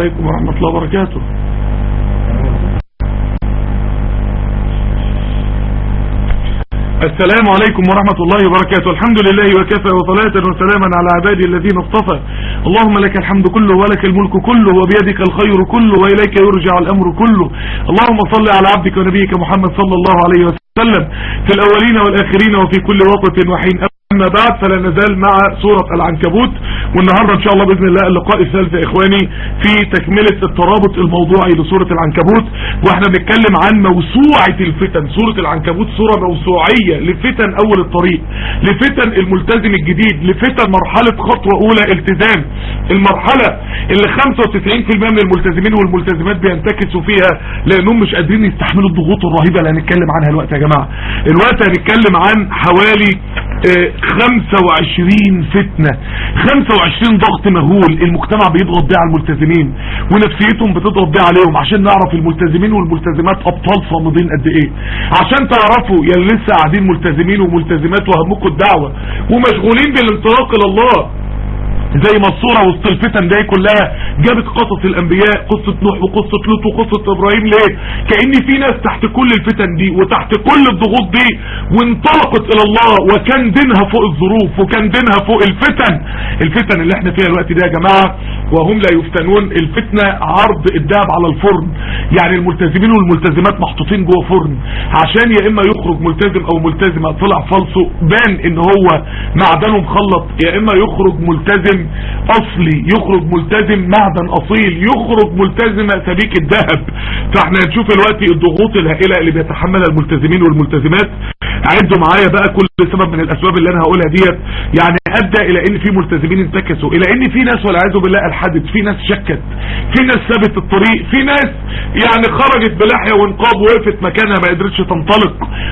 عليكم ورحمة الله وبركاته السلام عليكم ورحمة الله وبركاته الحمد لله وكفى وصلاة وسلاما على عبادي الذين اصطفى اللهم لك الحمد كله ولك الملك كله وبيدك الخير كله وإليك يرجع الأمر كله اللهم صل على عبدك ونبيك محمد صلى الله عليه وسلم في الأولين والآخرين وفي كل وقت وحين أما بعد فلا نزال مع سورة العنكبوت والنهاردة ان شاء الله بإذن الله اللقاء الثالث يا اخواني في تكملة الترابط الموضوعي لسورة العنكبوت واحنا بنتكلم عن موسوعة الفتن سورة العنكبوت سورة موسوعية لفتن اول الطريق لفتن الملتزم الجديد لفتن مرحلة خطوة اولى التزام المرحلة اللي 95% من الملتزمين والملتزمات بينتكسوا فيها لانهم مش قادرين يستحملوا الضغوط الرهيبة اللي هنتكلم عنها الوقت يا جماعة الوقت هنتكلم عن حوالي اه 25 فتنة 25 ضغط مهول المجتمع بيضغط بيه على الملتزمين ونفسيتهم بتضغط بيه عليهم عشان نعرف الملتزمين والملتزمات ابطال صامدين قد ايه عشان تعرفوا يا اللي لسه قاعدين ملتزمين وملتزمات وهمكم الدعوة ومشغولين بالانطلاق الى الله زي ما الصورة وسط الفتن دي كلها جابت قصص الانبياء قصة نوح وقصة لوط وقصة ابراهيم ليه كأن في ناس تحت كل الفتن دي وتحت كل الضغوط دي وانطلقت الى الله وكان دينها فوق الظروف وكان دينها فوق الفتن الفتن اللي احنا فيها الوقت ده يا جماعة وهم لا يفتنون الفتنة عرض الدهب على الفرن يعني الملتزمين والملتزمات محطوطين جوه فرن عشان يا اما يخرج ملتزم او ملتزمة طلع فالصو بان ان هو معدنه مخلط يا اما يخرج ملتزم اصلي يخرج ملتزم معدن اصيل يخرج ملتزمة سبيك الذهب فاحنا هنشوف الوقت الضغوط الهائلة اللي بيتحملها الملتزمين والملتزمات عدوا معايا بقى كل سبب من الاسباب اللي انا هقولها ديت يعني ادى الى ان في ملتزمين انتكسوا الى ان في ناس والعياذ بالله الحدث في ناس شكت في ناس سابت الطريق في ناس يعني خرجت بلحية ونقاب وقفت مكانها ما قدرتش تنطلق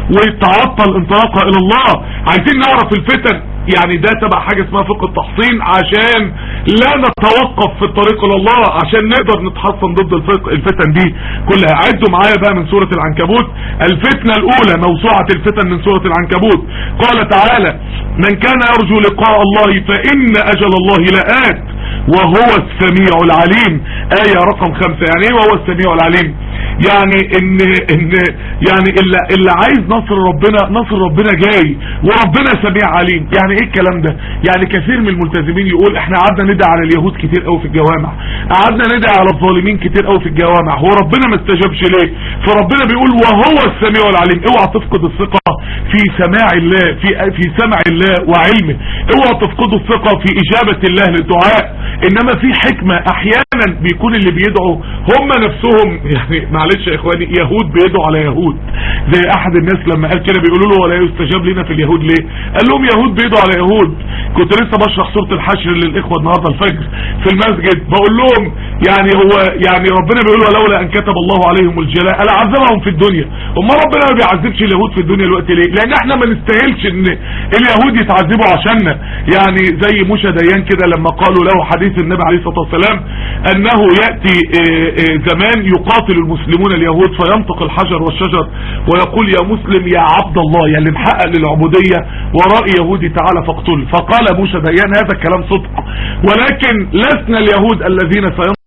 وتعطل انطلاقها الى الله عايزين نعرف الفتن يعني ده تبع حاجة اسمها فقه التحصين عشان لا نتوقف في الطريق الى الله عشان نقدر نتحصن ضد الفق- الفتن دي كلها عدوا معايا بقى من سورة العنكبوت الفتنة الاولى موسوعة الفتن من سورة العنكبوت قال تعالى من كان يرجو لقاء الله فان اجل الله لآت وهو السميع العليم آية رقم خمسة يعني ايه وهو السميع العليم يعني ان ان يعني اللي, اللي عايز نصر ربنا نصر ربنا جاي وربنا سميع عليم يعني ايه الكلام ده يعني كثير من الملتزمين يقول احنا قعدنا ندعي على اليهود كتير قوي في الجوامع قعدنا ندعي على الظالمين كتير قوي في الجوامع هو ربنا ما استجابش ليه فربنا بيقول وهو السميع العليم اوعى تفقد الثقة في سماع الله في في سمع الله وعلمه اوعى تفقدوا الثقة في اجابة الله للدعاء انما في حكمة احيانا بيكون اللي بيدعوا هم نفسهم يعني معلش يا اخواني يهود بيدعوا على يهود زي احد الناس لما قال كده بيقولوا له ولا يستجاب لنا في اليهود ليه قال لهم يهود بيدعوا على يهود كنت لسه بشرح سورة الحشر للاخوة النهاردة الفجر في المسجد بقول لهم يعني هو يعني ربنا بيقول ولولا ان كتب الله عليهم الجلاء لعذبهم في الدنيا اما ربنا ما بيعذبش اليهود في الدنيا الوقت ليه لان احنا ما نستاهلش ان اليهود يتعذبوا عشاننا يعني زي موسى ديان كده لما قالوا له حديث النبي عليه الصلاة والسلام انه يأتي آه، آه، زمان يقاتل المسلمون اليهود فينطق الحجر والشجر ويقول يا مسلم يا عبد الله يا اللي محقق للعبودية وراء يهودي تعالى فاقتل فقال موسى ديان هذا الكلام صدق ولكن لسنا اليهود الذين سينطق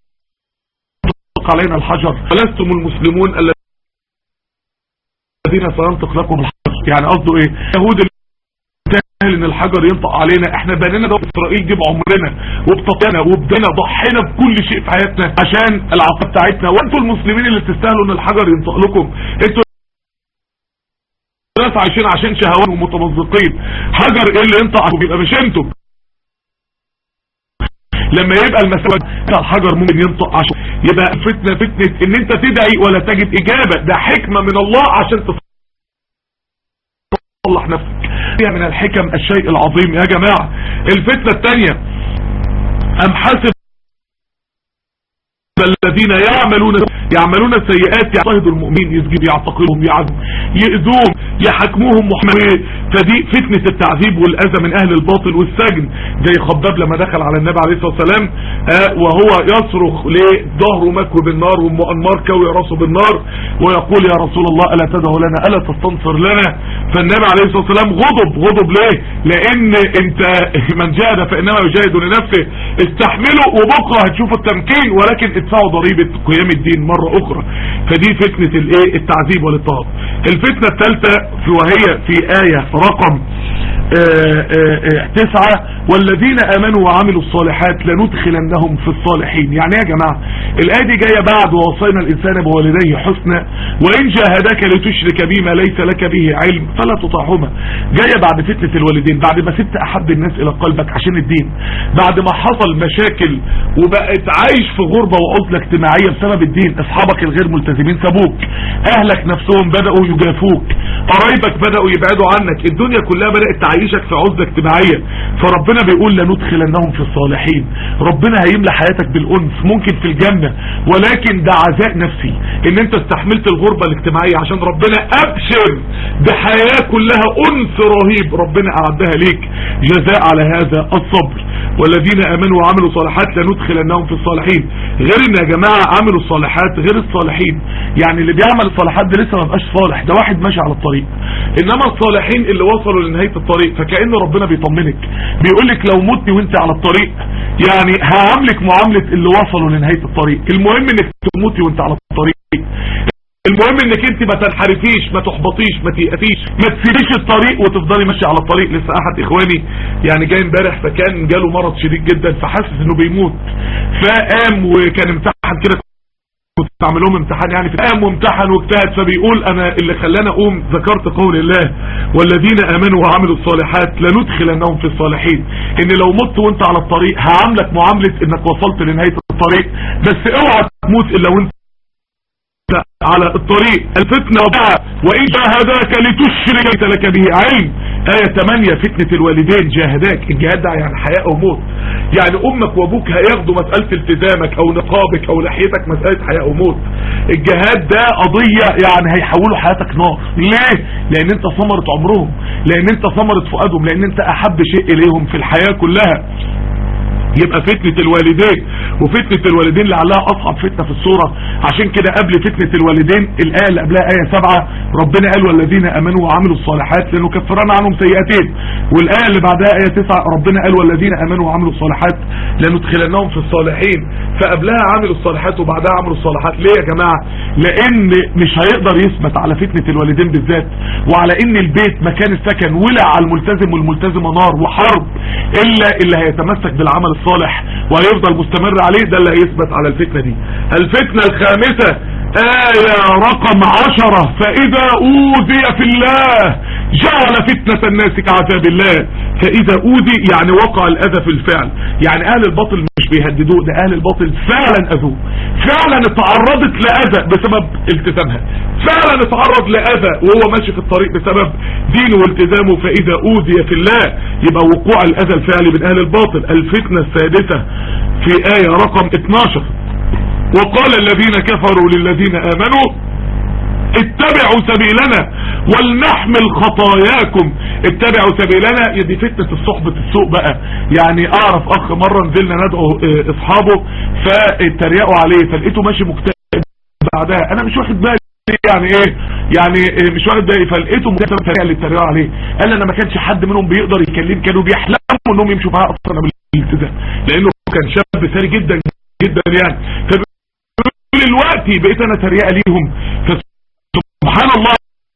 علينا الحجر ولستم المسلمون الذين سينطق لكم الحجر يعني قصده ايه يهود سهل ان الحجر ينطق علينا احنا بنينا ده اسرائيل دي بعمرنا وبتطينا وبدنا ضحينا بكل شيء في حياتنا عشان العقيده بتاعتنا وانتوا المسلمين اللي تستاهلوا ان الحجر ينطق لكم انتوا ناس عايشين عشان شهوات ومتمزقين حجر ايه اللي ينطق عليكم يبقى مش انتوا لما يبقى المسألة بتاع الحجر ممكن ينطق عشان يبقى فتنة فتنة ان انت تدعي ولا تجد اجابة ده حكمة من الله عشان تصلح نفسك فيها من الحكم الشيء العظيم يا جماعة الفتنة الثانية ام حسب الذين يعملون يعملون السيئات يعتقدوا المؤمنين يسجد يعتقلهم يعذب يؤذوهم يحاكموهم محمد فدي فتنة التعذيب والاذى من اهل الباطل والسجن زي خباب لما دخل على النبي عليه الصلاة والسلام آه وهو يصرخ لظهره مكوي بالنار ومؤنمار كوي راسه بالنار ويقول يا رسول الله الا تدعو لنا الا تستنصر لنا فالنبي عليه الصلاة والسلام غضب غضب ليه لان انت من جاهد فانما يجاهد لنفسه استحملوا وبكره هتشوفوا التمكين ولكن ادفعوا ضريبة قيام الدين مرة اخرى فدي فتنة الايه التعذيب والاضطهاد الفتنة الثالثة وهي في آية رقم آآ آآ تسعة والذين امنوا وعملوا الصالحات لندخلنهم في الصالحين يعني يا جماعة الآية دي جاية بعد ووصينا الانسان بوالديه حسنا وان جاهدك لتشرك بي ما ليس لك به علم فلا تطعهما جاية بعد فتنة الوالدين بعد ما سبت احب الناس الى قلبك عشان الدين بعد ما حصل مشاكل وبقت عايش في غربة وعزلة اجتماعية بسبب الدين اصحابك الغير ملتزمين سابوك اهلك نفسهم بدأوا يجافوك قرايبك بدأوا يبعدوا عنك الدنيا كلها بدأت تعيشك في عزلة اجتماعية فربنا بيقول لندخلنهم في الصالحين ربنا هيملى حياتك بالانس ممكن في الجنة ولكن ده عزاء نفسي ان انت استحملت الغربة الاجتماعية عشان ربنا ابشر بحياة كلها انس رهيب ربنا اعدها ليك جزاء على هذا الصبر والذين امنوا وعملوا صالحات لندخلنهم في الصالحين غير ان يا جماعة عملوا الصالحات غير الصالحين يعني اللي بيعمل الصالحات ده لسه ما بقاش صالح ده واحد ماشي على الطريق انما الصالحين اللي وصلوا لنهاية الطريق فكأن ربنا بيطمنك بيقول لك لو مت وانت على الطريق يعني هعاملك معاملة اللي وصلوا لنهاية الطريق المهم انك تموتي وانت على الطريق المهم انك انت ما تنحرفيش ما تحبطيش ما تيأتيش ما تسيبيش الطريق وتفضلي ماشيه على الطريق لسه احد اخواني يعني جاي امبارح فكان جاله مرض شديد جدا فحاسس انه بيموت فقام وكان امتحن كده كنت اعمل لهم امتحان يعني قام وامتحن واجتهد فبيقول انا اللي خلاني اقوم ذكرت قول الله والذين امنوا وعملوا الصالحات لندخلنهم في الصالحين ان لو مت وانت على الطريق هعاملك معاملة انك وصلت لنهاية الطريق بس اوعى تموت الا وانت على الطريق الفتنة وبقى وإن جاهداك لتشرك لك به علم آية 8 فتنة الوالدين جاهداك الجهاد ده يعني حياة أو موت يعني أمك وأبوك هياخدوا مسألة التزامك أو نقابك أو لحيتك مسألة حياة أو موت الجهاد ده قضية يعني هيحولوا حياتك نار ليه؟ لأن أنت ثمرة عمرهم لأن أنت ثمرة فؤادهم لأن أنت أحب شيء إليهم في الحياة كلها يبقى فتنة الوالدين وفتنة الوالدين لعلها اصعب فتنة في الصورة عشان كده قبل فتنة الوالدين الاية اللي قبلها اية سبعة ربنا قال والذين امنوا وعملوا الصالحات لنكفرن عنهم سيئاتهم والاية اللي بعدها اية تسعة ربنا قال والذين امنوا وعملوا الصالحات لندخلنهم في الصالحين فقبلها عملوا الصالحات وبعدها عملوا الصالحات ليه يا جماعة لان مش هيقدر يثبت على فتنة الوالدين بالذات وعلى ان البيت مكان السكن ولع على الملتزم والملتزمة نار وحرب الا اللي هيتمسك بالعمل الصالح وهيفضل مستمر عليه ده اللي هيثبت على الفتنة دي الفتنة الخامسة آية رقم عشرة فإذا أوذي في الله جعل فتنة الناس كعذاب الله فإذا أوذي يعني وقع الأذى في الفعل يعني أهل الباطل مش بيهددوه ده أهل الباطل فعلا أذوه فعلا اتعرضت لأذى بسبب التزامها فعلا اتعرض لأذى وهو ماشي في الطريق بسبب دينه والتزامه فإذا أوذي في الله يبقى وقوع الأذى الفعلي من أهل الباطل الفتنة السادسة في آية رقم 12 وقال الذين كفروا للذين آمنوا اتبعوا سبيلنا ولنحمل خطاياكم اتبعوا سبيلنا دي فتنة الصحبة السوء بقى يعني اعرف اخ مرة نزلنا ندعو اه اصحابه فاتريقوا عليه فلقيته ماشي مكتئب بعدها انا مش واخد بالي يعني ايه يعني إيه مش واخد بالي فلقيته مكتئب التريقه اللي اتريقوا عليه قال انا ما كانش حد منهم بيقدر يكلم كانوا بيحلموا انهم يمشوا معاه اصلا بالالتزام لانه كان شاب ثري جدا جدا يعني دلوقتي بقيت انا تريقه ليهم فسبحان الله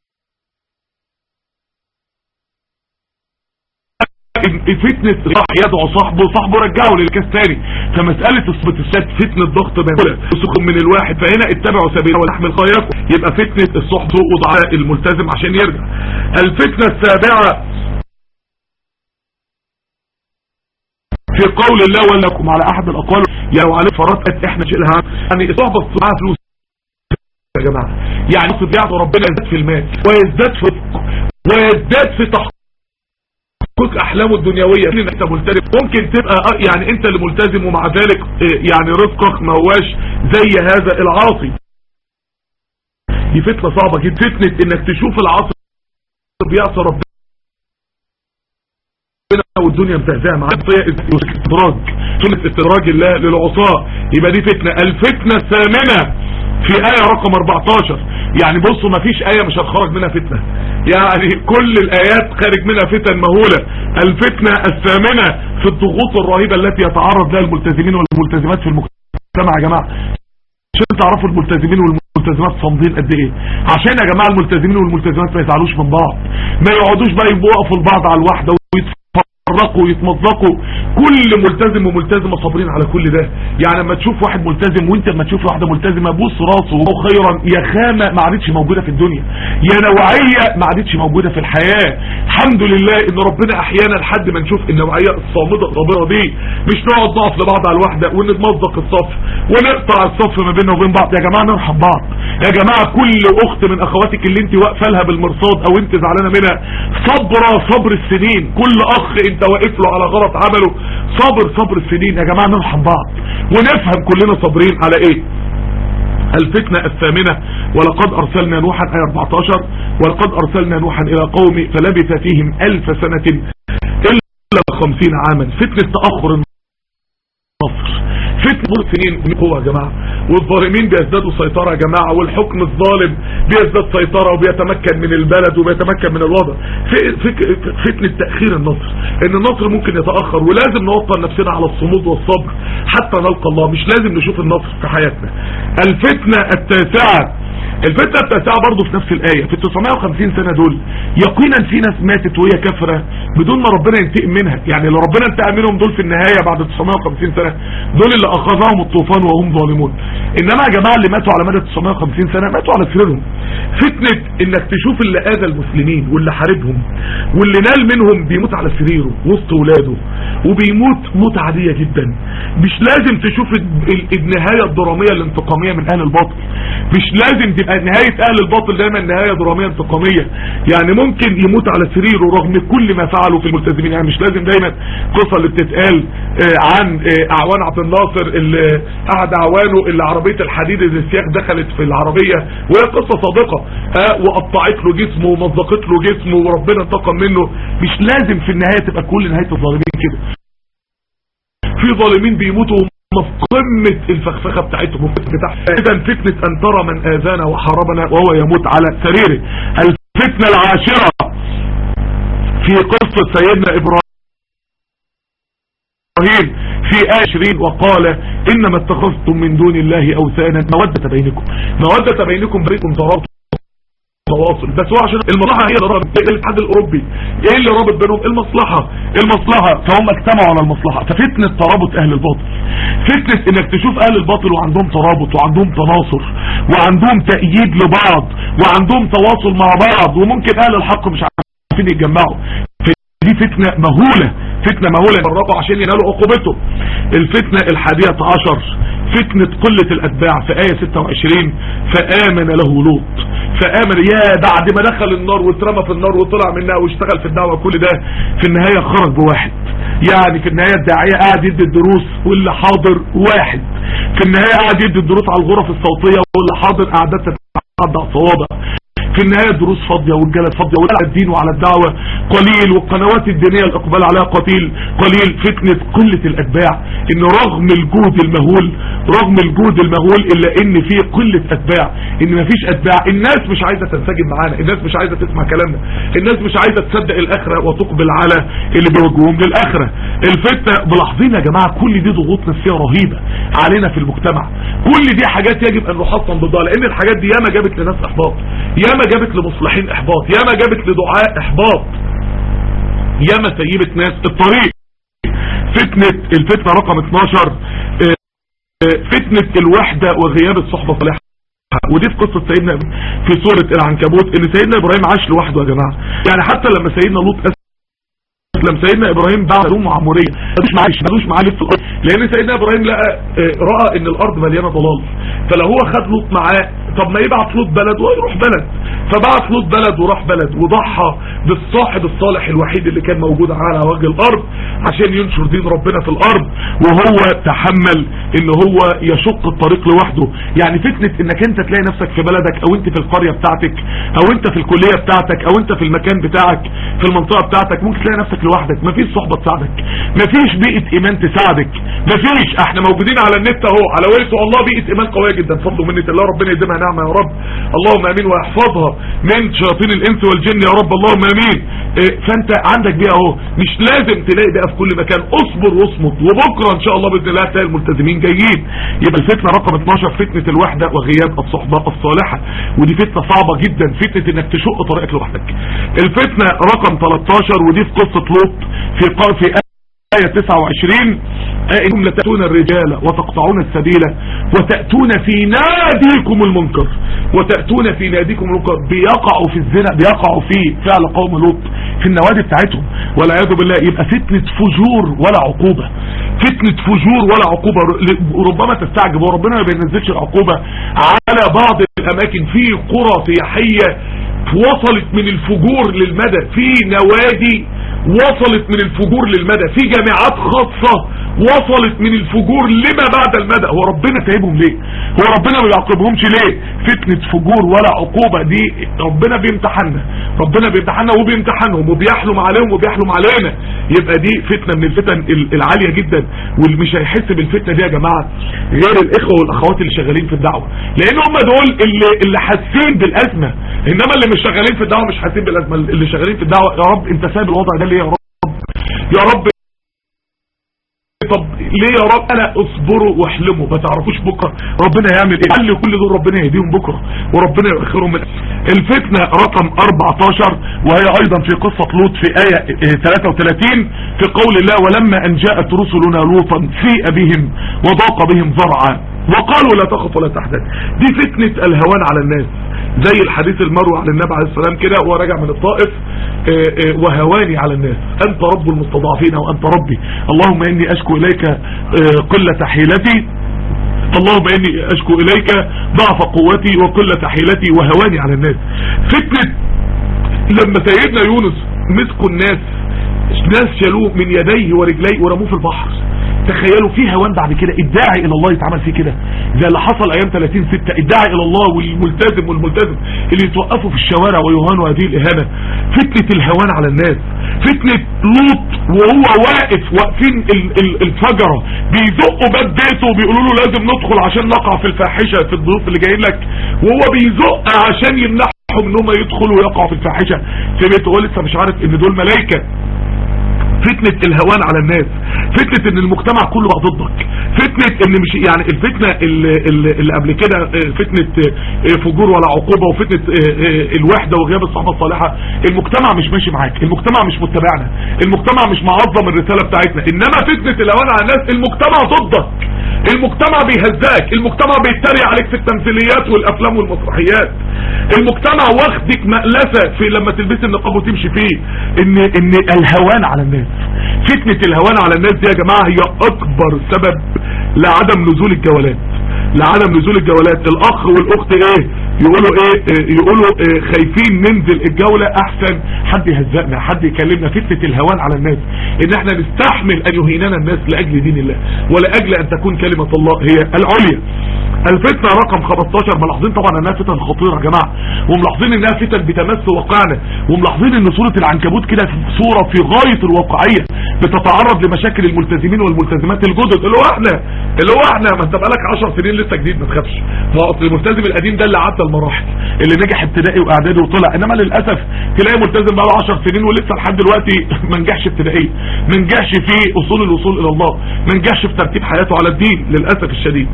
فتنة راح يدعو صاحبه صاحبه رجعه للكاس تاني فمسألة اصبت السات فتنة ضغط بنقولة سخن من الواحد فهنا اتبعوا سبيله ولحم الخياق يبقى فتنة الصحب وضعاء الملتزم عشان يرجع الفتنة السابعة في قول الله ولكم على احد الاقوال يا وعليه فرات احنا شيلها يعني الصحبة معاها فلوس يا جماعة يعني صبيعة ربنا يزداد في المال ويزداد في ويزداد في تحقيق تحقق احلامه الدنيوية ان انت ملتزم ممكن تبقى يعني انت اللي ملتزم ومع ذلك يعني رزقك ما هواش زي هذا العاصي دي فتنة صعبة جدا فتنة انك تشوف العاصي بيعصى ربنا والدنيا متهزئه معاه استدراج سنه استدراج الله للعصاه يبقى دي فتنه الفتنه الثامنه في آية رقم 14 يعني بصوا مفيش آية مش هتخرج منها فتنة يعني كل الآيات خارج منها فتن مهولة الفتنة الثامنة في الضغوط الرهيبة التي يتعرض لها الملتزمين والملتزمات في المجتمع يا جماعة عشان تعرفوا الملتزمين والملتزمات صامدين قد ايه عشان يا جماعة الملتزمين والملتزمات ما يزعلوش من بعض ما يقعدوش بقى يوقفوا البعض على الواحدة ويتفرقوا ويتمزقوا كل ملتزم وملتزمة صابرين على كل ده يعني لما تشوف واحد ملتزم وانت لما تشوف واحدة ملتزمة بوس راسه وهو خيرا يا خامة ما عادتش موجودة في الدنيا يا نوعية ما عادتش موجودة في الحياة الحمد لله ان ربنا احيانا لحد ما نشوف النوعية الصامدة الصابرة دي مش نقعد نقف لبعض على الواحدة ونتمزق الصف ونقطع الصف ما بيننا وبين بعض يا جماعة نرحم بعض يا جماعة كل اخت من اخواتك اللي انت واقفه لها بالمرصاد او انت زعلانة منها صبرة صبر السنين كل اخ انت واقف له على غلط عمله صبر صبر السنين يا جماعة نرحم بعض ونفهم كلنا صابرين على ايه الفتنة الثامنة ولقد ارسلنا نوحا اي 14 ولقد ارسلنا نوحا الى قومي فلبث فيهم الف سنة الا خمسين عاما فتنة تأخر النصر فتنة سنين من قوة يا جماعة والظالمين بيزدادوا سيطرة يا جماعة والحكم الظالم بيزداد سيطرة وبيتمكن من البلد وبيتمكن من الوضع فتنة تأخير النصر ان النصر ممكن يتأخر ولازم نوطن نفسنا على الصمود والصبر حتى نلقى الله مش لازم نشوف النصر في حياتنا الفتنة التاسعة الفتنة التاسعة برضه في نفس الآية في ال 950 سنة دول يقينا في ناس ماتت وهي كافرة بدون ما ربنا ينتقم منها يعني لو ربنا انتقم منهم دول في النهاية بعد 950 سنة دول اللي أخذهم الطوفان وهم ظالمون إنما يا جماعة اللي ماتوا على مدى 950 سنة ماتوا على سريرهم فتنة إنك تشوف اللي آذى المسلمين واللي حاربهم واللي نال منهم بيموت على سريره وسط ولاده وبيموت موت عادية جدا مش لازم تشوف النهاية الدرامية الانتقامية من أهل الباطل مش لازم تبقى نهاية اهل الباطل دايما نهاية درامية انتقامية يعني ممكن يموت على سريره رغم كل ما فعله في الملتزمين يعني مش لازم دايما قصة اللي بتتقال عن اعوان عبد الناصر اللي احد اعوانه اللي عربية الحديد السياخ دخلت في العربية وهي قصة صادقة وقطعت له جسمه ومزقت له جسمه وربنا انتقم منه مش لازم في النهاية تبقى كل نهاية الظالمين كده في ظالمين بيموتوا في قمة الفخفخة بتاعتهم بتاع اذا فتنة ان ترى من اذانا وحاربنا وهو يموت على سريره الفتنة العاشرة في قصة سيدنا ابراهيم في آية وقال انما اتخذتم من دون الله اوثانا مودة بينكم مودة بينكم بريكم ترابط تواصل بس هو عشان المصلحة هي اللي رابط الاتحاد الاوروبي ايه اللي رابط بينهم المصلحة المصلحة فهم اجتمعوا على المصلحة ففتنة ترابط اهل الباطل فتنة انك تشوف اهل الباطل وعندهم ترابط وعندهم تناصر وعندهم تأييد لبعض وعندهم تواصل مع بعض وممكن اهل الحق مش عارفين يتجمعوا دي فتنة مهولة فتنة مهولة يفرقوا عشان ينالوا عقوبته الفتنة الحادية عشر فتنة قلة الاتباع في آية 26 فآمن له لوط فآمن يا بعد ما دخل النار واترمى في النار وطلع منها واشتغل في الدعوة كل ده في النهاية خرج بواحد يعني في النهاية الداعية قاعد يدي الدروس واللي حاضر واحد في النهاية قاعد يدي الدروس على الغرف الصوتية واللي حاضر قاعدات تتعدى صوابع في النهاية الدروس فاضية والجلد فاضية وعلى الدين وعلى الدعوة قليل والقنوات الدينية الإقبال عليها قليل قليل فتنة قلة الأتباع إن رغم الجهد المهول رغم الجهد المهول إلا إن في قلة أتباع إن مفيش أتباع الناس مش عايزة تنسجم معانا الناس مش عايزة تسمع كلامنا الناس مش عايزة تصدق الآخرة وتقبل على اللي بيوجههم للآخرة الفتنة ملاحظين يا جماعة كل دي ضغوط نفسية رهيبة علينا في المجتمع كل دي حاجات يجب أن نحصن ضدها لأن الحاجات دي ياما جابت لناس إحباط ياما جابت لمصلحين احباط ياما جابت لدعاء احباط ياما سيبت ناس الطريق فتنة الفتنة رقم 12 فتنة الوحدة وغياب الصحبة الصالحة ودي في قصة سيدنا في سورة العنكبوت ان سيدنا ابراهيم عاش لوحده يا جماعة يعني حتى لما سيدنا لوط لما سيدنا ابراهيم بعد روم عمورية مدوش معاه مدوش معاه لف الارض لان سيدنا ابراهيم لقى رأى ان الارض مليانة ضلال فلو هو خد لوط معاه طب ما يبعت لوط بلد ويروح بلد فبعت لوط بلد وراح بلد وضحى بالصاحب الصالح الوحيد اللي كان موجود على وجه الارض عشان ينشر دين ربنا في الارض وهو تحمل ان هو يشق الطريق لوحده يعني فتنة انك انت تلاقي نفسك في بلدك او انت في القرية بتاعتك او انت في الكلية بتاعتك او انت في المكان بتاعك في المنطقة بتاعتك ممكن تلاقي نفسك لوحدك مفيش صحبة تساعدك مفيش بيئة ايمان تساعدك مفيش احنا موجودين على النت اهو على ويلت الله بيئة ايمان قوية جدا فضل ومنة الله ربنا يديمها نعمة يا رب اللهم امين ويحفظها من شياطين الانس والجن يا رب اللهم امين إيه، فانت عندك بيئة اهو مش لازم تلاقي بيئة في كل مكان اصبر واصمت وبكرة ان شاء الله باذن الله تلاقي الملتزمين جايين يبقى الفتنة رقم 12 فتنة الوحدة وغياب الصحبة الصالحة ودي فتنة صعبة جدا فتنة انك تشق طريقك لوحدك الفتنة رقم 13 ودي في قصة لوط في قا- في آية 29 إنكم لتأتون الرجال وتقطعون السبيل وتأتون في ناديكم المنكر وتأتون في ناديكم المنكر بيقعوا في الزنا بيقعوا في فعل قوم لوط في النوادي بتاعتهم والعياذ بالله يبقى فتنة فجور ولا عقوبة فتنة فجور ولا عقوبة ر- ربما تستعجب وربنا ما بينزلش العقوبة على بعض الأماكن في قرى سياحية وصلت من الفجور للمدى في نوادي وصلت من الفجور للمدى في جامعات خاصة وصلت من الفجور لما بعد المدى هو ربنا سايبهم ليه هو ربنا ما بيعاقبهمش ليه فتنة فجور ولا عقوبة دي ربنا بيمتحننا ربنا بيمتحننا وبيمتحنهم وبيحلم عليهم وبيحلم علينا يبقى دي فتنة من الفتن ال- العالية جدا واللي مش هيحس بالفتنة دي يا جماعة غير الاخوة والاخوات اللي شغالين في الدعوة لان هم دول اللي, اللي حاسين بالازمة انما اللي مش شغالين في الدعوة مش حاسين بالازمة اللي شغالين في الدعوة يا رب انت سايب الوضع ده ليه يا رب يا رب طب ليه يا رب انا اصبروا واحلموا ما تعرفوش بكره ربنا يعمل ايه قال لي كل دول ربنا يهديهم بكره وربنا يؤخرهم من الفتنه رقم 14 وهي ايضا في قصه لوط في ايه آه، 33 في قول الله ولما ان جاءت رسلنا لوطا سيء بهم وضاق بهم ذرعا وقالوا لا تخف ولا تحزن دي فتنه الهوان على الناس زي الحديث المروي عن النبي عليه السلام كده وهو راجع من الطائف آه، آه، وهواني على الناس انت رب المستضعفين وانت ربي اللهم اني اشكو اليك آه، قلة حيلتي اللهم اني اشكو اليك ضعف قوتي وقلة حيلتي وهواني على الناس فتنة لما سيدنا يونس مسكوا الناس ناس شالوه من يديه ورجليه ورموه في البحر تخيلوا في هوان بعد كده الداعي الى الله يتعمل فيه كده زي اللي حصل ايام 30 6 الداعي الى الله والملتزم والملتزم اللي يتوقفوا في الشوارع ويهانوا هذه الاهانه فتنه الهوان على الناس فتنه لوط وهو واقف واقفين ال- ال- الفجره بيزقوا باب بيته وبيقولوا له لازم ندخل عشان نقع في الفاحشه في الضيوف اللي جايين لك وهو بيزق عشان يمنعهم ان هم يدخلوا ويقعوا في الفاحشه في بيته هو لسه مش عارف ان دول ملائكه فتنة الهوان على الناس فتنة ان المجتمع كله بقى ضدك فتنة ان مش يعني الفتنة اللي, اللي قبل كده آه، فتنة آه، فجور ولا عقوبة وفتنة آه، آه، الوحدة وغياب الصحبة الصالحة المجتمع مش ماشي معاك المجتمع مش متبعنا المجتمع مش معظم الرسالة بتاعتنا انما فتنة الهوان على الناس المجتمع ضدك المجتمع بيهزاك المجتمع بيتريق عليك في التمثيليات والافلام والمسرحيات المجتمع واخدك مقلسة في لما تلبسي النقاب وتمشي فيه ان ان الهوان على الناس فتنة الهوان على الناس دي يا جماعة هي اكبر سبب لعدم نزول الجولات لعدم نزول الجولات الاخ والاخت ايه يقولوا ايه إيه، يقولوا إيه خايفين ننزل الجولة احسن حد يهزقنا حد يكلمنا فتنة الهوان على الناس ان احنا نستحمل ان يهيننا الناس لاجل دين الله ولاجل ان تكون كلمة الله هي العليا الفتنة رقم 15 ملاحظين طبعا انها فتن خطيرة يا جماعة وملاحظين انها فتن بتمس واقعنا وملاحظين ان سورة العنكبوت كده في صورة في غاية الواقعية بتتعرض لمشاكل الملتزمين والملتزمات الجدد اللي هو احنا اللي هو احنا ما انت بقالك 10 سنين لسه جديد ما تخافش ما هو اصل الملتزم القديم ده اللي عدى المراحل اللي نجح ابتدائي واعدادي وطلع انما للاسف تلاقي ملتزم بقى له 10 سنين ولسه لحد دلوقتي ما نجحش ابتدائي ما نجحش في اصول الوصول الى الله ما نجحش في ترتيب حياته على الدين للاسف الشديد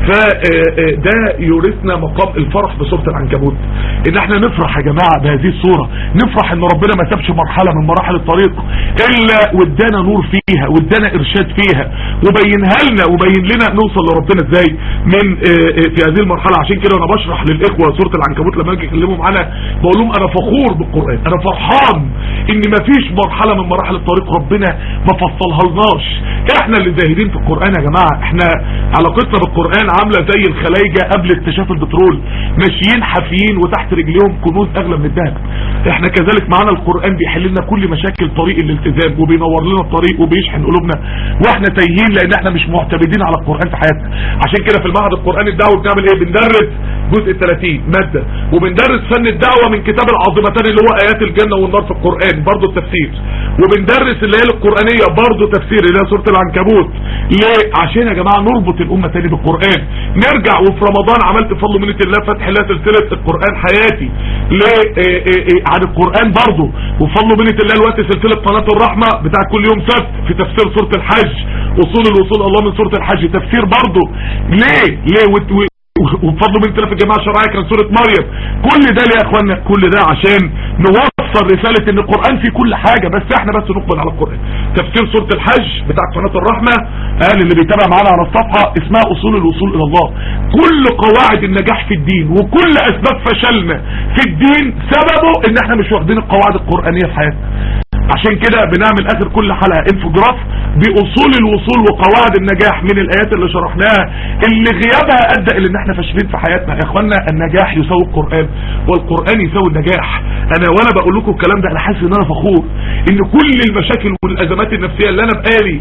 فده يورثنا مقام الفرح بصورة العنكبوت ان احنا نفرح يا جماعة بهذه الصورة نفرح ان ربنا ما سابش مرحلة من مراحل الطريق الا وادانا نور فيها وادانا ارشاد فيها وبينها لنا وبين لنا نوصل لربنا ازاي من آه، آه، في هذه المرحله عشان كده وانا بشرح للاخوه سوره العنكبوت لما اجي اكلمهم عنها بقول لهم انا فخور بالقران انا فرحان ان مفيش مرحله من مراحل الطريق ربنا ما فصلها لناش احنا اللي زاهدين في القران يا جماعه احنا علاقتنا بالقران عامله زي الخلايجه قبل اكتشاف البترول ماشيين حافيين وتحت رجليهم كنوز اغلى من الذهب احنا كذلك معانا القران بيحل لنا كل مشاكل طريق الالتزام وبينور لنا الطريق وبيشحن قلوبنا واحنا تايهين لان احنا مش معتمدين على القران في حياتنا عشان كده في المعهد القراني الدعوي بنعمل ايه بندرس جزء 30 ماده وبندرس فن الدعوه من كتاب العظيمتان اللي هو ايات الجنه والنار في القران برضه التفسير وبندرس الليالي القرانيه برضه تفسير اللي هي سوره العنكبوت ليه عشان يا جماعه نربط الامه تاني بالقران نرجع وفي رمضان عملت بفضل منه الله فتح لها سلسله القران حياتي ليه إيه إيه إيه عن القران برضه وفضل منه الله الوقت سلسله قناه الرحمه بتاع كل يوم سبت في تفسير سوره الحج وصول الوصول الله من سوره الحج تفسير برضه ليه ليه وت- و- وبفضل من تلاف الجماعة الشرعية كان سورة مريم كل ده ليه يا اخوانا كل ده عشان نوصل رسالة ان القرآن في كل حاجة بس احنا بس نقبل على القرآن تفسير سورة الحج بتاع قناة الرحمة قال اللي بيتابع معانا على الصفحة اسمها اصول الوصول الى الله كل قواعد النجاح في الدين وكل اسباب فشلنا في الدين سببه ان احنا مش واخدين القواعد القرآنية في حياتنا عشان كده بنعمل اخر كل حلقة انفوجراف باصول الوصول وقواعد النجاح من الايات اللي شرحناها اللي غيابها ادى الى ان احنا فاشلين في حياتنا يا اخوانا النجاح يساوي القرآن والقرآن يساوي النجاح انا وانا بقول لكم الكلام ده انا حاسس ان انا فخور ان كل المشاكل والازمات النفسية اللي انا بقالي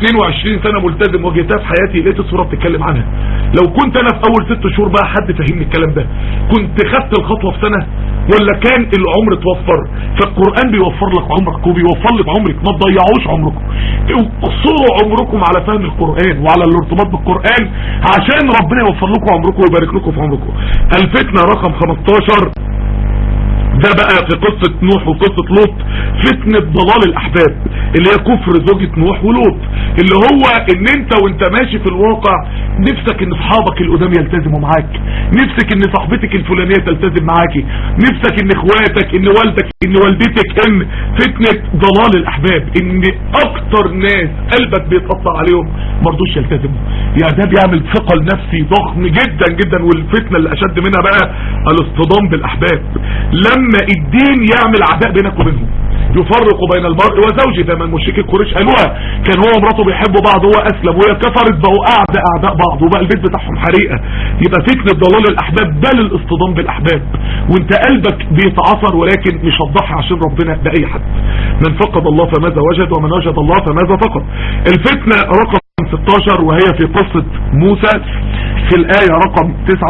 22 سنة ملتزم واجهتها في حياتي لقيت الصورة بتتكلم عنها لو كنت انا في اول ست شهور بقى حد فهمني الكلام ده كنت خدت الخطوة في سنة ولا كان العمر توفر فالقرآن بيوفر لك عمرك وبيوفر لك عمرك ما تضيعوش عمركم اقصروا عمركم على فهم القرآن وعلى الارتباط بالقرآن عشان ربنا يوفر لكم عمركم ويبارك لكم في عمركم الفتنة رقم 15 ده بقى في قصة نوح وقصة لوط فتنة ضلال الاحباب اللي هي كفر زوجة نوح ولوط اللي هو ان انت وانت ماشي في الواقع نفسك ان اصحابك القدام يلتزموا معاك نفسك ان صاحبتك الفلانية تلتزم معاكي نفسك ان اخواتك ان والدك ان والدتك ان فتنة ضلال الاحباب ان اكتر ناس قلبك بيتقطع عليهم مرضوش يلتزموا يعني ده بيعمل ثقل نفسي ضخم جدا جدا والفتنة اللي اشد منها بقى الاصطدام بالاحباب لما الدين يعمل عداء بينك وبينهم يفرق بين المرء وزوجه زي ما المشركين قريش قالوها كان هو ومراته بيحبوا بعض هو اسلم وهي كفرت بقوا اعداء اعداء بعض وبقى البيت بتاعهم حريقه يبقى فتنه ضلال الاحباب بل الاصطدام بالاحباب وانت قلبك بيتعصر ولكن مش هتضحي عشان ربنا باي حد من فقد الله فماذا وجد ومن وجد الله فماذا فقد الفتنه رقم 16 وهي في قصة موسى في الآية رقم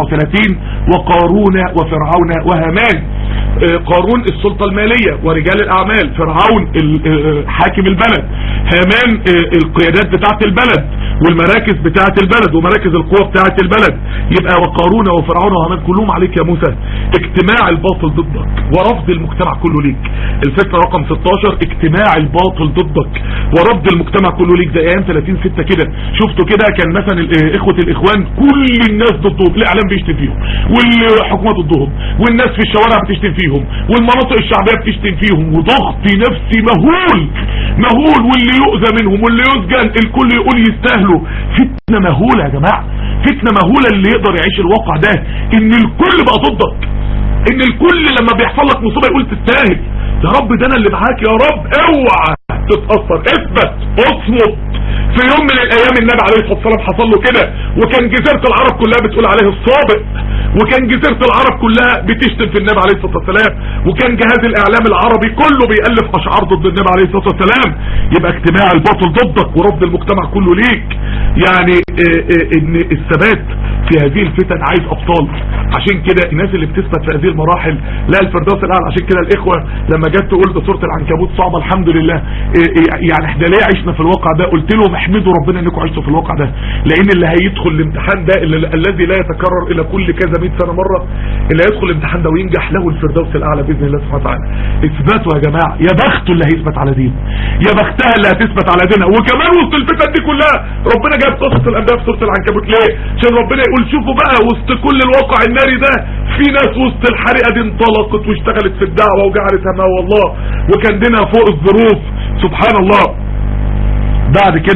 39 وقارون وفرعون وهامان آه، قارون السلطة المالية ورجال الأعمال فرعون ال- آه، حاكم البلد هامان آه، القيادات بتاعة البلد والمراكز بتاعة البلد ومراكز القوة بتاعة البلد يبقى وقارون وفرعون وهامان كلهم عليك يا موسى اجتماع الباطل ضدك ورفض المجتمع كله ليك الفكرة رقم 16 اجتماع الباطل ضدك ورفض المجتمع كله ليك زي ايام 30 6 كده شفتوا كده كان مثلا ال- آه، اخوة الاخوان كل الناس ضدهم الاعلام بيشتم فيهم والحكومة ضدهم والناس في الشوارع بتشتم فيهم والمناطق الشعبية بتشتم فيهم وضغط نفسي مهول مهول واللي يؤذى منهم واللي يسجن الكل يقول يستاهلوا فتنة مهولة يا جماعة فتنة مهولة اللي يقدر يعيش الواقع ده ان الكل بقى ضدك ان الكل لما بيحصل لك مصيبة يقول تستاهل يا رب ده انا اللي معاك يا رب اوعى تتأثر اثبت اصمت في يوم من الايام النبي عليه الصلاة والسلام حصل له كده وكان جزيرة العرب كلها بتقول عليه الصابئ وكان جزيرة العرب كلها بتشتم في النبي عليه الصلاة والسلام وكان جهاز الاعلام العربي كله بيألف اشعار ضد النبي عليه الصلاة والسلام يبقى اجتماع الباطل ضدك ورفض المجتمع كله ليك يعني اه اه ان الثبات في هذه الفتن عايز ابطال عشان كده الناس اللي بتثبت في هذه المراحل لا الفردوس الاعلى عشان كده الاخوة لما جت تقول ده سورة العنكبوت صعبة الحمد لله اه اه يعني احنا ليه عشنا في الواقع ده قلت لهم احمدوا ربنا انكم عشتوا في الواقع ده لان اللي هيدخل الامتحان ده اللي الذي لا يتكرر الى كل كذا 100 سنة مرة اللي هيدخل الامتحان ده وينجح له الفردوس الاعلى باذن الله سبحانه وتعالى اثباتوا يا جماعة يا بخته اللي هيثبت على دين يا بختها اللي هتثبت على دينها وكمان وسط الفتن دي كلها ربنا جاب قصة الانبياء في سورة العنكبوت ليه عشان ربنا يقول شوفوا بقى وسط كل الواقع الناري ده في ناس وسط الحريقة دي انطلقت واشتغلت في الدعوة وجعلت همها والله وكان دينها فوق الظروف سبحان الله بعد كده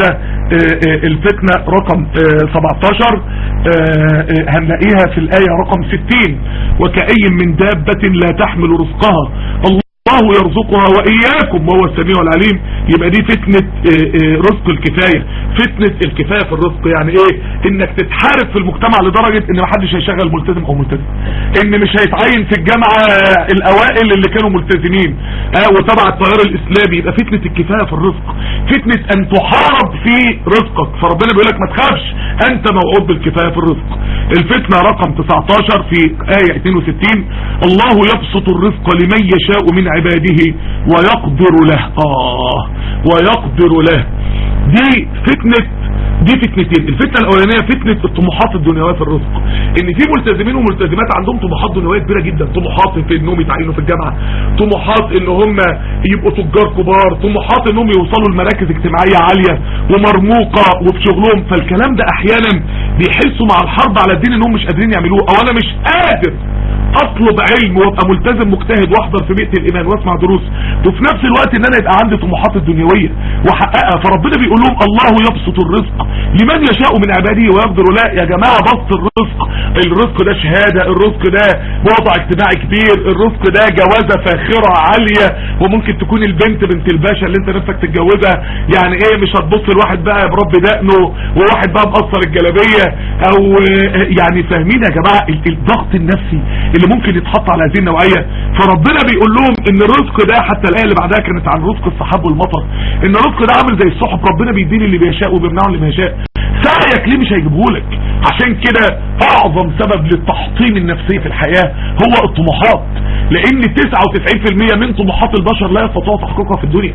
الفتنة رقم 17 هنلاقيها في الآية رقم 60 وكأي من دابة لا تحمل رزقها الله يرزقها وإياكم وهو السميع العليم يبقى دي فتنة رزق الكفاية فتنة الكفاية في الرزق يعني ايه انك تتحارب في المجتمع لدرجة ان محدش هيشغل ملتزم او ملتزم ان مش هيتعين في الجامعة الاوائل اللي كانوا ملتزمين اه وتبع التيار الاسلامي يبقى فتنة الكفاية في الرزق فتنة ان تحارب في رزقك فربنا بيقول لك ما تخافش انت موعود بالكفاية في الرزق الفتنة رقم 19 في آية 62 الله يبسط الرزق لمن يشاء من عباده ويقدر له آه ويقدر له دي فتنة دي فتنتين الفتنة الاولانية فتنة الطموحات الدنيوية في الرزق ان في ملتزمين وملتزمات عندهم طموحات دنيوية كبيرة جدا طموحات في انهم يتعينوا في الجامعة طموحات ان هم يبقوا تجار كبار طموحات انهم يوصلوا لمراكز اجتماعية عالية ومرموقة وفي شغلهم فالكلام ده احيانا بيحسوا مع الحرب على الدين انهم مش قادرين يعملوه او انا مش قادر اطلب علم وابقى ملتزم مجتهد واحضر في بيئة الايمان واسمع دروس وفي نفس الوقت ان انا يبقى عندي طموحات الدنيوية واحققها فربنا بيقول لهم الله يبسط الرزق لمن يشاء من عباده ويقدر لا يا جماعة بسط الرزق الرزق ده شهادة الرزق ده وضع اجتماعي كبير الرزق ده جوازة فاخرة عالية وممكن تكون البنت بنت الباشا اللي انت نفسك تتجوزها يعني ايه مش هتبص لواحد بقى برب دقنه وواحد بقى مقصر الجلابية او يعني فاهمين يا جماعة الضغط النفسي اللي ممكن يتحط على هذه النوعية فربنا بيقول لهم ان الرزق ده حتى الايه اللي بعدها كانت عن رزق السحاب والمطر ان الرزق ده عامل زي السحب ربنا بيديني اللي بيشاء وبيمنعه اللي ما يشاء سعيك ليه مش هيجيبهولك عشان كده اعظم سبب للتحطيم النفسي في الحياة هو الطموحات لان 99% من طموحات البشر لا يستطيعوا تحقيقها في الدنيا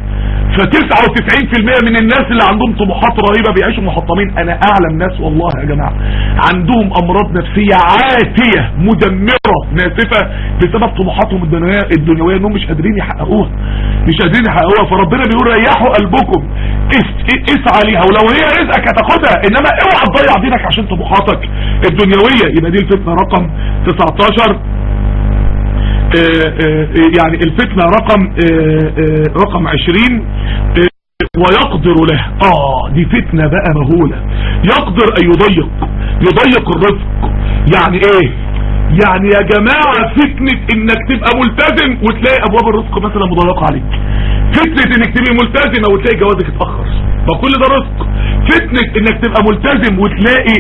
ف99% من الناس اللي عندهم طموحات رهيبة بيعيشوا محطمين انا اعلم ناس والله يا جماعة عندهم امراض نفسية عاتية مدمرة ناسفة بسبب طموحاتهم الدنيوية الدنيوية انهم مش قادرين يحققوها مش قادرين يحققوها فربنا بيقول ريحوا قلبكم اسعى ليها ولو هي رزقك هتاخدها انما اوعى تضيع دينك عشان طموحاتك الدنيوية يبقى دي الفتنة رقم 19 يعني الفتنة رقم رقم 20 ويقدر له اه دي فتنة بقى مهولة يقدر ان يضيق يضيق الرزق يعني ايه يعني يا جماعة فتنة انك تبقى ملتزم وتلاقي ابواب الرزق مثلا مضيقة عليك فتنة انك تبقى ملتزمة وتلاقي جوازك اتأخر ما كل ده رزق فتنة انك تبقى ملتزم وتلاقي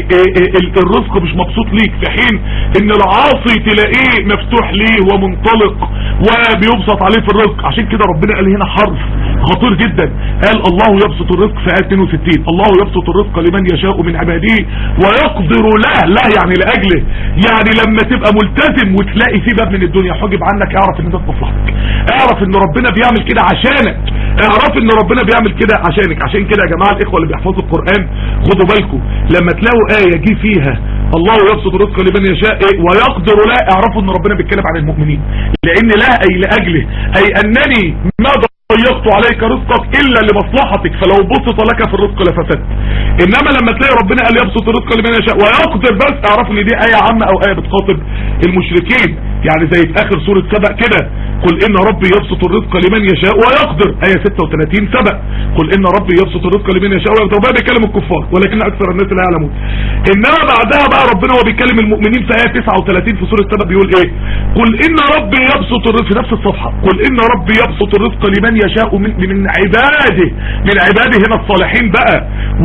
الرزق مش مبسوط ليك في حين ان العاصي تلاقيه مفتوح ليه ومنطلق وبيبسط عليه في الرزق عشان كده ربنا قال هنا حرف خطير جدا قال الله يبسط الرزق في آية 62 الله يبسط الرزق لمن يشاء من عباده ويقدر له لا يعني لأجله يعني لما تبقى ملتزم وتلاقي في باب من الدنيا حجب عنك اعرف ان ده في مصلحتك اعرف ان ربنا بيعمل كده عشانك اعرف ان ربنا بيعمل كده عشانك عشان كده يا جماعة الاخوة اللي بيحفظوا القرآن خدوا بالكم لما تلاقوا آية جه فيها الله يبسط الرزق لمن يشاء إيه ويقدر لا اعرفوا ان ربنا بيتكلم عن المؤمنين لان لا اي لاجله اي انني ما ضيقت عليك رزقك الا لمصلحتك فلو بسط لك في الرزق لفسدت انما لما تلاقي ربنا قال يبسط الرزق لمن يشاء ويقدر بس اعرفوا ان دي ايه عامه او ايه بتخاطب المشركين يعني زي في اخر سوره سبأ كده قل ان ربي يبسط الرزق لمن يشاء ويقدر ايه 36 سبأ قل ان ربي يبسط الرزق لمن يشاء ويقدر بقى بيكلم الكفار ولكن اكثر الناس لا يعلمون انما بعدها بقى ربنا هو بيكلم المؤمنين في ايه 39 في سوره سبأ بيقول ايه قل ان ربي يبسط الرزق في نفس الصفحه قل ان ربي يبسط الرزق لمن يشاء من, من عباده من عباده هنا الصالحين بقى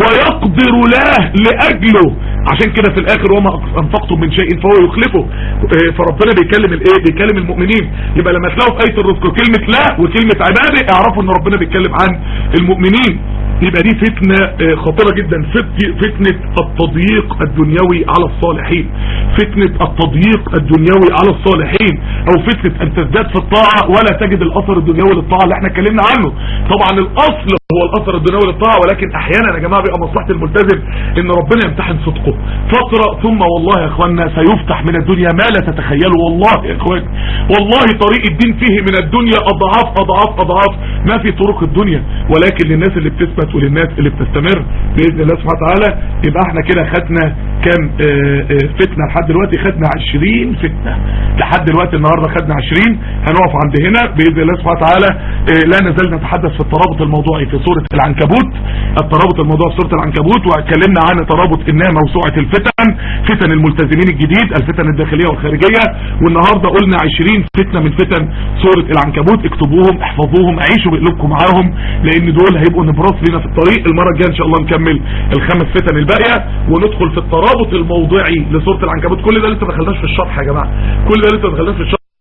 ويقدر له لاجله عشان كده في الاخر وما انفقتم من شيء فهو يخلفه فربنا بيكلم الايه بيكلم المؤمنين يبقى لما تلاقوا في ايه الرزق كلمه لا وكلمه عباده اعرفوا ان ربنا بيتكلم عن المؤمنين يبقى دي فتنة خطيرة جدا فتنة التضييق الدنيوي على الصالحين فتنة التضييق الدنيوي على الصالحين او فتنة ان تزداد في الطاعة ولا تجد الاثر الدنيوي للطاعة اللي احنا اتكلمنا عنه طبعا الاصل هو الاثر الدنيوي للطاعة ولكن احيانا يا جماعة بيبقى مصلحة الملتزم ان ربنا يمتحن صدقه فترة ثم والله يا اخوانا سيفتح من الدنيا ما لا تتخيلوا والله يا اخوان والله طريق الدين فيه من الدنيا اضعاف اضعاف اضعاف ما في طرق الدنيا ولكن للناس اللي بتثبت وللناس اللي بتستمر باذن الله سبحانه وتعالى يبقى احنا كده خدنا كام آه، آه، فتنة لحد دلوقتي خدنا 20 فتنة لحد دلوقتي النهاردة خدنا 20 هنقف عند هنا بإذن الله سبحانه وتعالى آه، لا نزال نتحدث في الترابط الموضوعي في سورة العنكبوت الترابط الموضوعي في سورة العنكبوت واتكلمنا عن ترابط انها موسوعة الفتن فتن الملتزمين الجديد الفتن الداخلية والخارجية والنهاردة قلنا 20 فتنة من فتن سورة العنكبوت اكتبوهم احفظوهم عيشوا بقلوبكم معاهم لان دول هيبقوا نبراس لنا في الطريق المرة الجاية ان شاء الله نكمل الخمس فتن الباقية وندخل في الترابط الموضعي لسورة العنكبوت كل ده لسه ما دخلناش في الشرح يا جماعة كل ده لسه ما دخلناش في الشرح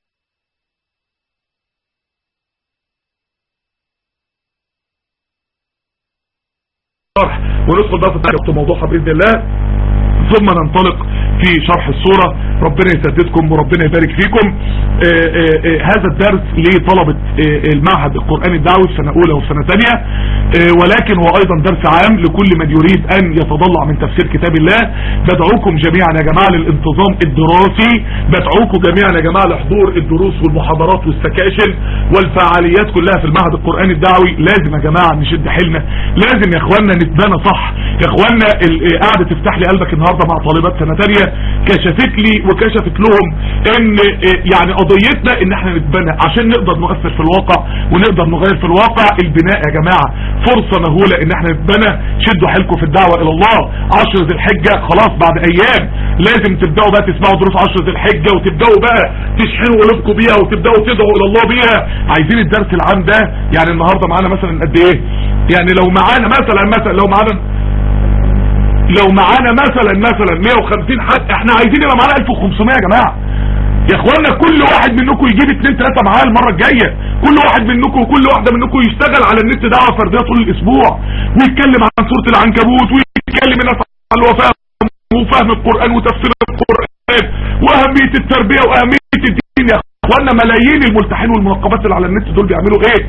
وندخل بقى في الترابط موضوعها بإذن الله ثم ننطلق في شرح الصورة ربنا يسددكم وربنا يبارك فيكم آآ آآ هذا الدرس لطلبة المعهد القرآني الدعوي في سنة اولى وفي سنة ثانيه ولكن هو ايضا درس عام لكل من يريد ان يتضلع من تفسير كتاب الله بدعوكم جميعا يا جماعة للانتظام الدراسي بدعوكم جميعا يا جماعة لحضور الدروس والمحاضرات والسكاشن والفعاليات كلها في المعهد القرآني الدعوي لازم يا جماعة نشد حيلنا لازم يا اخوانا نتبنى صح يا اخوانا قاعدة تفتح لي قلبك النهاردة مع طالبات سنة ثانيه كشفت لي وكشفت لهم ان يعني قضيتنا ان احنا نتبنى عشان نقدر نؤثر في الواقع ونقدر نغير في الواقع البناء يا جماعة فرصة مهولة ان احنا نتبنى شدوا حيلكم في الدعوة الى الله عشر ذي الحجة خلاص بعد ايام لازم تبدأوا بقى تسمعوا دروس عشر ذي الحجة وتبدأوا بقى تشحنوا قلوبكم بيها وتبدأوا تدعوا الى الله بيها عايزين الدرس العام ده يعني النهاردة معانا مثلا قد ايه يعني لو معانا مثلا مثلا لو معانا لو معانا مثلا مثلا 150 حد احنا عايزين يبقى معانا 1500 يا جماعة يا اخوانا كل واحد منكم يجيب اتنين تلاتة معاه المرة الجاية كل واحد منكم وكل واحدة منكم يشتغل على النت دعوة فردية طول الاسبوع ويتكلم عن سورة العنكبوت ويتكلم الناس عن الوفاء وفهم القرآن وتفسير القرآن واهمية التربية واهمية الدين يا اخوانا ملايين الملتحين والمنقبات اللي على النت دول بيعملوا ايه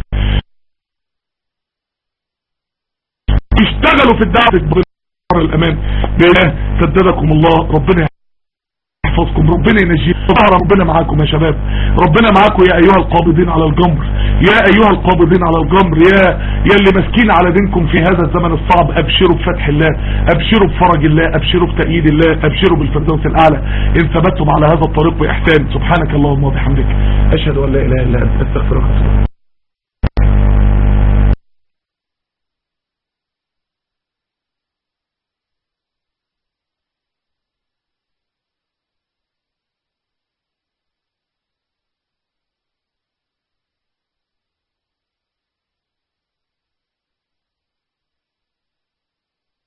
يشتغلوا في الدعوة الامان بالله سددكم الله ربنا يحفظكم ربنا ينجيكم ربنا معاكم يا شباب ربنا معاكم يا ايها القابضين على الجمر يا ايها القابضين على الجمر يا يا اللي ماسكين على دينكم في هذا الزمن الصعب ابشروا بفتح الله ابشروا بفرج الله ابشروا بتأييد الله ابشروا بالفردوس الاعلى ان ثبتتم على هذا الطريق باحسان سبحانك اللهم وبحمدك اشهد ان لا اله الا انت استغفرك